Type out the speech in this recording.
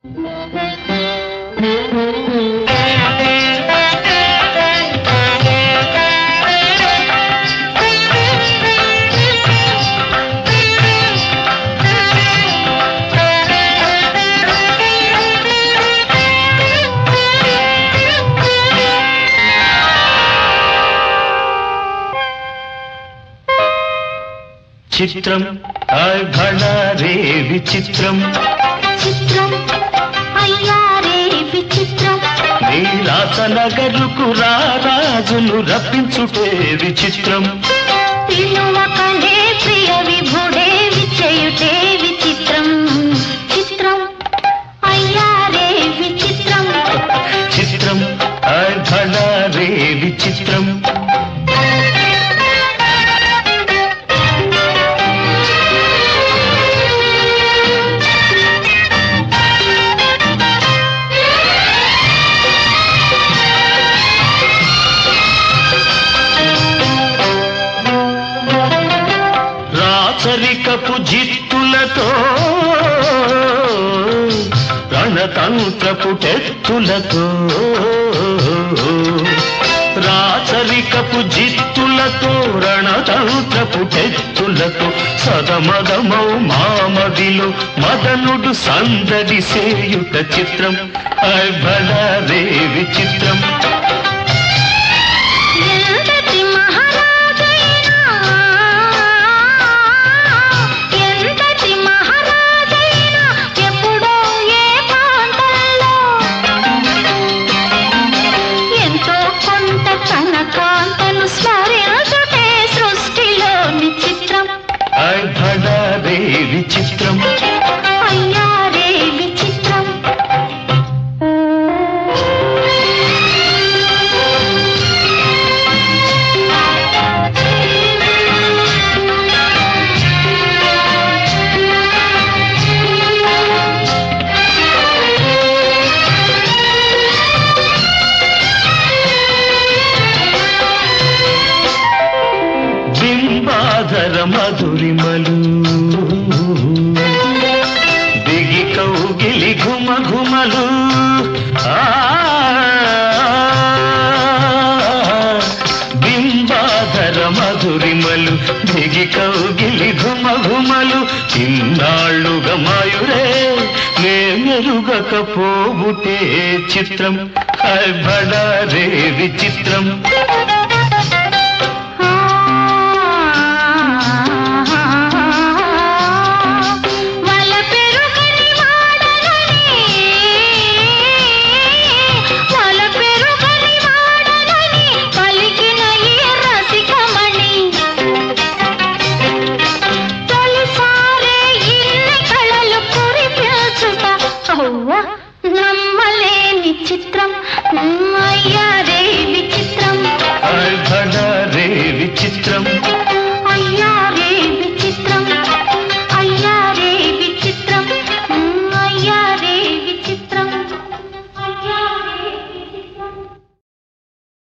చిత్రం రే విచిత్రం చిత్రం అయ్యారే విచిత్రం నీలాస నగరుకు రారాజును రప్పించుటే విచిత్రం పిలువకనే ప్రియ విభుడే విచయుటే విచిత్రం చిత్రం అయ్యారే విచిత్రం చిత్రం రే విచిత్రం రాచరికపు జిత్తులతో రణతంత్రపు టెత్తులతో రాచరికపు జిత్తులతో రణతంత్రపు టెత్తులతో సదమదమౌ మామదిలో మదనుడు సందడి సేయుట చిత్రం రే విచిత్రం ఎంతటి మహారాజైనా ఎంతటి మహారాజైనా ఎప్పుడో ఏ ప్రాంతంలో ఎంతో కొంత తన కాంతను స్మరించుటే సృష్టిలోని చిత్రం రే విచిత్రం అయ్యారే విచిత్రం బింబాధర మధురిమలు దిగి కౌగిలి ఘుమ ఘుమలు ఆ, బింబాధర మధురిమలు దిగి కౌగిలి ఘుమ ఘుమలు ఇన్నాళ్ళుగా మాయురే నే మెరుగకపోబుటే చిత్రం రే విచిత్రం